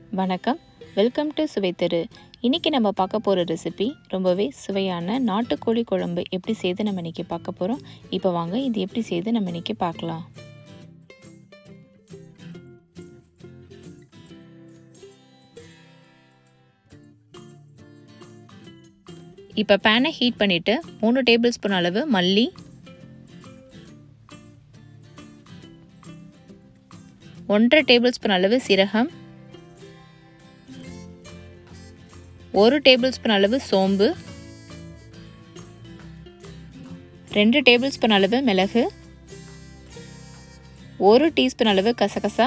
வணக்கம் welcome to சுவைத்தெரு இன்றைக்கி நம்ம பார்க்க போகிற ரெசிபி ரொம்பவே சுவையான நாட்டுக்கோழி குழம்பு எப்படி செய்து நம்ம இன்றைக்கி பார்க்க போகிறோம் இப்போ வாங்க இது எப்படி செய்து நம்ம இன்றைக்கி பார்க்கலாம் இப்போ பேனை ஹீட் பண்ணிவிட்டு மூணு டேபிள் ஸ்பூன் அளவு மல்லி ஒன்றரை டேபிள் ஸ்பூன் அளவு சீரகம் ஒரு டேபிள் ஸ்பூன் அளவு சோம்பு ரெண்டு டேபிள் ஸ்பூன் அளவு மிளகு ஒரு டீஸ்பூன் அளவு கசகசா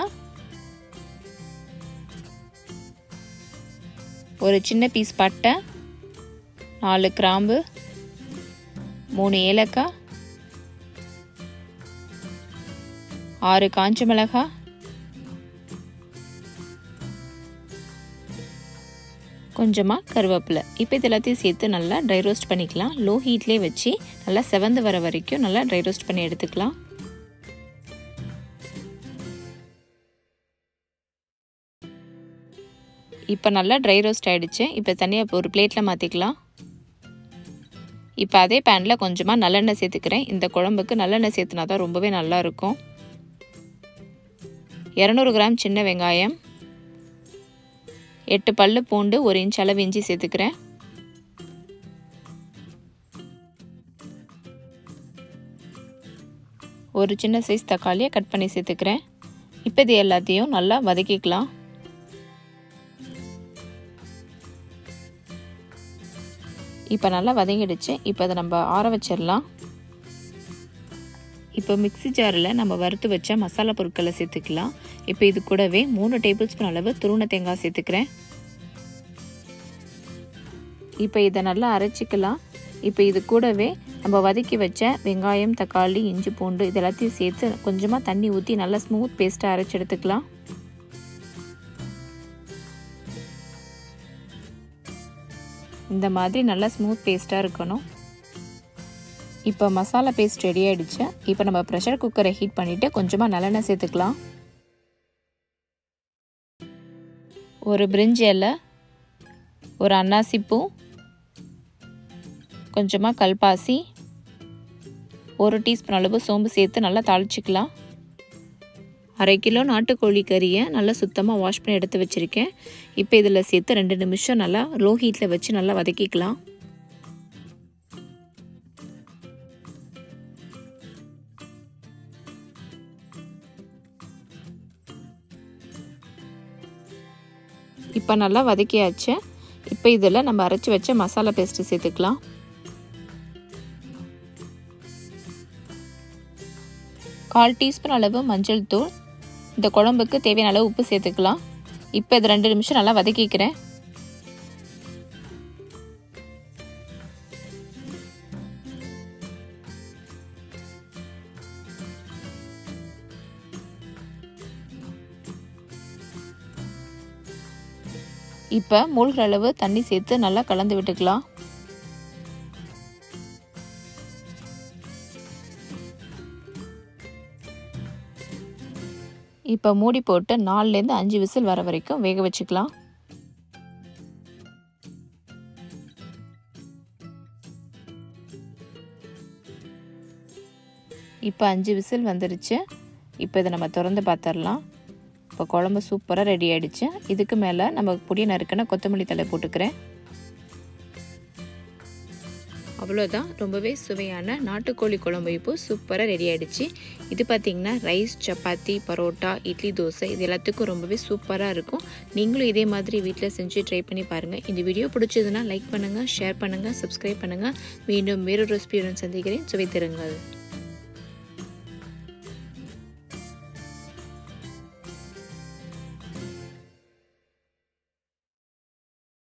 ஒரு சின்ன பீஸ் பட்டை நாலு கிராம்பு மூணு ஏலக்காய் ஆறு காஞ்ச மிளகாய் கொஞ்சமாக கருவேப்பிலை இப்போ இது எல்லாத்தையும் சேர்த்து நல்லா ட்ரை ரோஸ்ட் பண்ணிக்கலாம் லோ ஹீட்லேயே வச்சு நல்லா செவந்து வர வரைக்கும் நல்லா ட்ரை ரோஸ்ட் பண்ணி எடுத்துக்கலாம் இப்போ நல்லா ட்ரை ரோஸ்ட் ஆகிடுச்சு இப்போ தனியாக ஒரு பிளேட்டில் மாற்றிக்கலாம் இப்போ அதே பேனில் கொஞ்சமாக நல்லெண்ணெய் சேர்த்துக்கிறேன் இந்த குழம்புக்கு நல்லெண்ணெய் சேர்த்துனா தான் ரொம்பவே நல்லாயிருக்கும் இரநூறு கிராம் சின்ன வெங்காயம் எட்டு பல்லு பூண்டு ஒரு இன்ச் அளவு இஞ்சி சேர்த்துக்கிறேன் ஒரு சின்ன சைஸ் தக்காளியை கட் பண்ணி சேர்த்துக்கிறேன் இப்போ இது எல்லாத்தையும் நல்லா வதக்கிக்கலாம் இப்போ நல்லா வதங்கிடுச்சு இப்போ அதை நம்ம ஆற வச்சிடலாம் இப்போ மிக்சி ஜாரில் நம்ம வறுத்து வச்ச மசாலா பொருட்களை சேர்த்துக்கலாம் இப்போ இது கூடவே மூணு டேபிள் ஸ்பூன் அளவு துருண தேங்காய் சேர்த்துக்கிறேன் இப்போ இதை நல்லா அரைச்சிக்கலாம் இப்போ இது கூடவே நம்ம வதக்கி வச்ச வெங்காயம் தக்காளி இஞ்சி பூண்டு இது எல்லாத்தையும் சேர்த்து கொஞ்சமாக தண்ணி ஊற்றி நல்லா ஸ்மூத் பேஸ்ட்டாக அரைச்சி எடுத்துக்கலாம் இந்த மாதிரி நல்லா ஸ்மூத் பேஸ்ட்டாக இருக்கணும் இப்போ மசாலா பேஸ்ட் ரெடி ஆகிடுச்சு இப்போ நம்ம ப்ரெஷர் குக்கரை ஹீட் பண்ணிவிட்டு கொஞ்சமாக நல்லெண்ணெய் சேர்த்துக்கலாம் ஒரு பிரிஞ்சி இலை ஒரு அன்னாசிப்பூ கொஞ்சமாக கல்பாசி ஒரு டீஸ்பூன் அளவு சோம்பு சேர்த்து நல்லா தாளிச்சிக்கலாம் அரை கிலோ நாட்டுக்கோழி கறியை நல்லா சுத்தமாக வாஷ் பண்ணி எடுத்து வச்சுருக்கேன் இப்போ இதில் சேர்த்து ரெண்டு நிமிஷம் நல்லா லோ ஹீட்டில் வச்சு நல்லா வதக்கிக்கலாம் இப்போ நல்லா வதக்கியாச்சு இப்போ இதில் நம்ம அரைச்சி வச்ச மசாலா பேஸ்ட்டு சேர்த்துக்கலாம் கால் டீஸ்பூன் அளவு மஞ்சள் தூள் இந்த குழம்புக்கு தேவையான அளவு உப்பு சேர்த்துக்கலாம் இப்போ இது ரெண்டு நிமிஷம் நல்லா வதக்கிக்கிறேன் இப்போ மூழ்கிற அளவு தண்ணி சேர்த்து நல்லா கலந்து விட்டுக்கலாம் இப்போ மூடி போட்டு நாலுலேருந்து அஞ்சு விசில் வர வரைக்கும் வேக வச்சுக்கலாம் இப்போ அஞ்சு விசில் வந்துருச்சு இப்போ இதை நம்ம திறந்து பார்த்துடலாம் இப்போ குழம்பு சூப்பராக ரெடி ஆகிடுச்சு இதுக்கு மேலே நம்ம பொடியை நறுக்கின கொத்தமல்லி தலை போட்டுக்கிறேன் அவ்வளோதான் ரொம்பவே சுவையான நாட்டுக்கோழி குழம்பு இப்போ சூப்பராக ரெடி ஆகிடுச்சு இது பார்த்திங்கன்னா ரைஸ் சப்பாத்தி பரோட்டா இட்லி தோசை இது எல்லாத்துக்கும் ரொம்பவே சூப்பராக இருக்கும் நீங்களும் இதே மாதிரி வீட்டில் செஞ்சு ட்ரை பண்ணி பாருங்கள் இந்த வீடியோ பிடிச்சதுன்னா லைக் பண்ணுங்கள் ஷேர் பண்ணுங்கள் சப்ஸ்கிரைப் பண்ணுங்கள் மீண்டும் வேறொரு ரெசிபியுடன் சந்திக்கிறேன் சுவை தருங்கள்